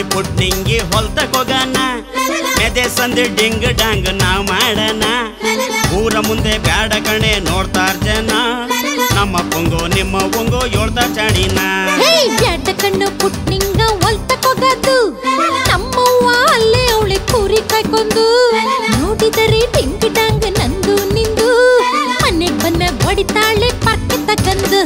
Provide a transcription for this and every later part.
ಪುಟ್ನಿಂಗಿ ಹೊಲ್ತಕೋಗಣ ಮೆದೆ ಸಂದೆ ಡಿಂಗ್ ಡಾಂಗ್ ನಾವ್ ಮಾಡಣ ಊರ ಮುಂದೆ ಬ್ಯಾಡ ಕಣೆ ನೋಡ್ತಾರ ಜನ ನಮ್ಮ ಪೊಂಗೋ ನಿಮ್ಮ ಪೊಂಗೋ ಏಳ್ತಾರ ಚಾಣಿನ ಹೇ ಬ್ಯಾಡ ಕಣ್ಣು ಪುಟ್ನಿಂಗ ಒಲ್ತಕೋಗದು ನಮ್ಮವ್ವ ಅಲ್ಲೇ ಅವಳೆ ಕೂರಿ ಕಾಯ್ಕೊಂಡು ನೋಡಿದರೆ ಟಿಂಗ್ ಡಾಂಗ್ ನಂದು ನಿಂದು ಮನೆಗ್ ಬಂದ ಹೊಡಿತಾಳೆ ಪರ್ಕೆ ತಗಂದು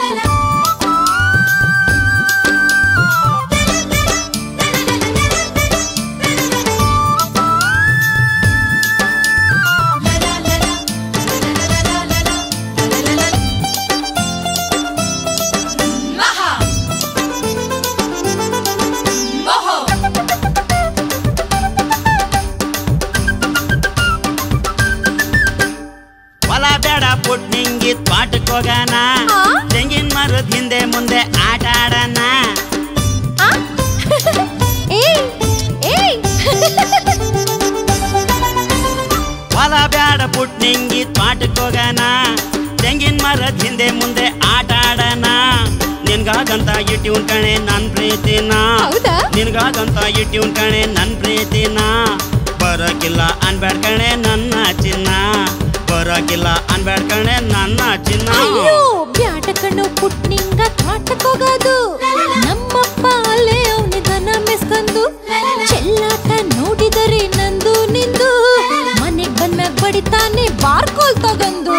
ಹೊಲ ಬೇಡ ಪುಟ್ನಿಂಗಿ ತ್ವಾಟಕ್ಕೋಗಣ ಆ? ತೆಂಗಿನ ಮರದ ಹಿಂದೆ ಮುಂದೆ ಆಟ ಆಡಣ ಆ? ಏಯ್ ಏಯ್ ಹೊಲ ಬ್ಯಾಡ ಪುಟ್ನಿಂಗಿ ತ್ವಾಟಕ್ಕೋಗಣ ತೆಂಗಿನ ಮರದ ಹಿಂದೆ ಮುಂದೆ ಆಟ ಆಡಣ ನಿನ್ಗಾಗಂತ ಇಟ್ಯೂನ್ ಕಣೆ ನನ್ ಪ್ರೀತಿನ ಹೌದಾ? ನಿನ್ಗಾಗಂತ ಇಟ್ಯೂನ್ ಕಣೆ ನನ್ ಪ್ರೀತಿನ ಬರಕಿಲ್ಲ ಅನ್ಬೇಡ ಕಣೆ ನನ್ನ ಚಿನ್ನ ಬರಕಿಲ್ಲ ಅನ್ಬೇಡ ಕಣೆ ನನ್ನ ಚಿನ್ನ ಅಯ್ಯೋ ಬ್ಯಾಟ ಕಣ್ಣು ಪುಟ್ನಿಂಗ ತ್ವಾಟಕ್ಕೋಗೋದು ನಮ್ಮಪ್ಪ ಅಲ್ಲೇ ಅವನಿ ದನ ಮೆಸ್ಕಂದು ಚೆಲ್ಲಾಟ ನೋಡಿದರೆ ನಂದು ನಿಂದು ಮನೆಗ್ ಬಂದ್ಮ್ಯಾಗ ಬಡಿತಾನೆ ಬಾರ್ಕೋಲ್ ತಗಂದು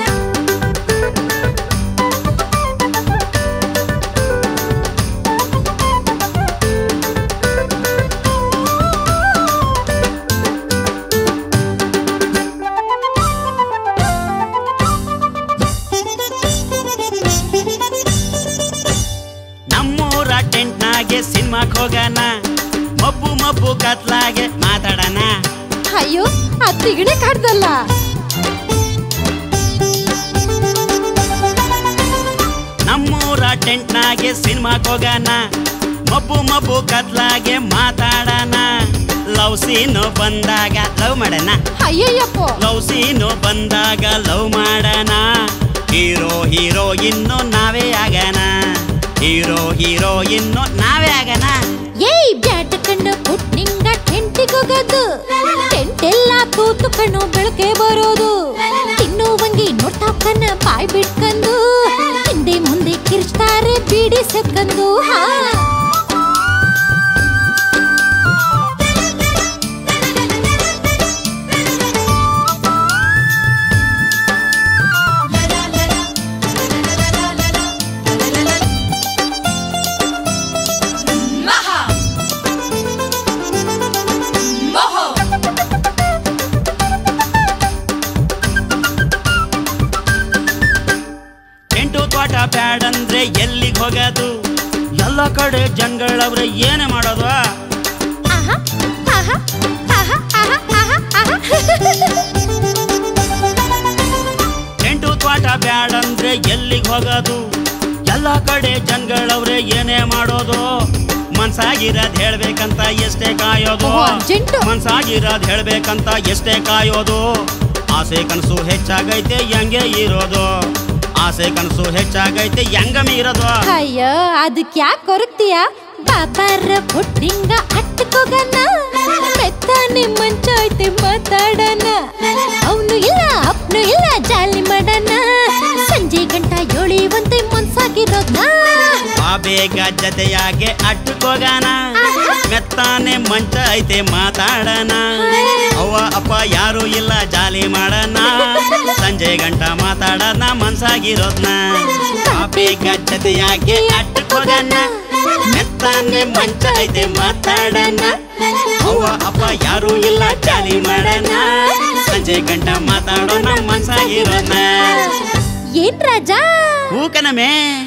ನಮ್ಮೂರ ಟೆಂಟ್ನಾಗೆ ಸಿನಿಮಾಕ್ ಹೋಗಣ ಮಬ್ಬು ಮಬ್ಬು ಕತ್ಲಾಗೆ ಮಾತಾಡಣ ಅಯ್ಯೋ ಆ ತಿಗಣೆ ಕಾಡ್ದಲ್ಲ ನಮ್ಮೂರ ಟೆಂಟ್ನಾಗೆ ಸಿನಿಮಾಕ್ ಹೋಗಣ ಮಬ್ಬು ಮಬ್ಬು ಕತ್ಲಾಗೆ ಮಾತಾಡಣ ಲವ್ ಸೀನು ಬಂದಾಗ ಲವ್ ಮಾಡೋಣ ಅಯ್ಯಯ್ಯಪ್ಪ ಲವ್ ಸೀನು ಬಂದಾಗ ಲವ್ ಮಾಡೋಣ ಹೀರೋ ಹೀರೋ ಇನ್ನು ನಾವೇ ಆಗಣ ಹೀರೋ ಹೀರೋ ಇನ್ನು ನಾವೇ ಆಗಣ ಏಯ್ ಬ್ಯಾಟ ಕಣ್ಣು ಪುಟ್ನಿಂಗ ಟೆಂಟಿಗೋಗೋದು ಟೆಂಟ್ ಎಲ್ಲ ತೂತು ಕಣ್ಣು ಬೆಳಕೆ ಬರೋದು ತಿನ್ನುವಂಗಿ ನೋಡ್ತಾಕನ್ನ ಬಾಯ್ ಬಿಟ್ಕಂದು ಹಿಂದೆ ಮುಂದೆ ಕಿರ್ಚ್ತಾರೆ ಬೀಡಿ ಸೆಕ್ಕಂದು ಹಾ ಟೆಂಟು ತೋಟ ಬ್ಯಾಡಂದ್ರೆ ಎಲ್ಲಿಗೆ ಹೋಗೋದು ಎಲ್ಲ ಕಡೆ ಜನಗಳವ್ರೆ ಏನೇ ಮಾಡೋದು ಆಹಾ ಆಹಾ ಆಹಾ ಆಹಾ ಆಹಾ ಆಹಾ ಟೆಂಟು ತೋಟ ಬ್ಯಾಡಂದ್ರೆ ಎಲ್ಲಿಗೆ ಹೋಗೋದು ಎಲ್ಲ ಕಡೆ ಜನಗಳವ್ರೆ ಏನೇ ಮಾಡೋದು ಮನ್ಸಾಗಿರೋದ್ ಹೇಳ್ಬೇಕಂತ ಎಷ್ಟೇ ಕಾಯೋದು ಓ, ಅರ್ಜೆಂಟು. ಮನ್ಸಾಗಿರೋದ್ ಹೇಳ್ಬೇಕಂತ ಎಷ್ಟೇ ಕಾಯೋದು ಆಸೆ ಕನಸು ಹೆಚ್ಚಾಗೈತೆ ಹೆಂಗೆ ಇರೋದು ಆಸೆ ಕನಸು ಹೆಚ್ಚಾಗೈತೆ ಹೆಂಗ ಮೀರೋದು ಅಯ್ಯೋ ಅದಕ್ಕೆ ಯಾಕೆ ಕೊರಗ್ತೀಯ ಬಾಬಾರ ಪುಟ್ಟಿಂಗ ಅಟ್ಟಕೋಗನ ಮೆತ್ತಾನೆ ಮಂಚ ಐತೆ ಮಾತಾಡಣ ಅವನು ಇಲ್ಲ ಅಪ್ನು ಇಲ್ಲ ಜಾಲಿ ಮಾಡಣ ಸಂಜೆ ಗಂಟ ಏಳಿವಂತೆ ಮನ್ಸಾಗಿರೋದ್ನ ಬಾ ಬೇಗ ಜತೆಯಾಗೆ ಅಟ್ಟುಕೋಗಾನ ಮೆತ್ತಾನೆ ಮಂಚ ಐತೆ ಮಾತಾಡಣ ಅವ್ವ ಅಪ್ಪ ಯಾರು ಇಲ್ಲ ಜಾಲಿ ಮಾಡಣ ಸಂಜೆ ಗಂಟ ಮಾತಾಡೋಣ ಮನ್ಸಾಗಿರೋದ್ನ ಬಾ ಬೇಗ ಜತೆಯಾಗೆ ಅಟ್ಟುಕೋಗಾನ ಮೆತ್ತಾನೆ ಮಂಚ ಐತೆ ಮಾತಾಡಣ ಅವ್ವ ಅಪ್ಪ ಯಾರು ಇಲ್ಲ ಜಾಲಿ ಮಾಡಣ ಸಂಜೆ ಗಂಟ ಮಾತಾಡೋಣ ಮನ್ಸಾಗಿರೋದ್ನ ಏನ್ ರಾಜಾ ಹೂಕನಮೇ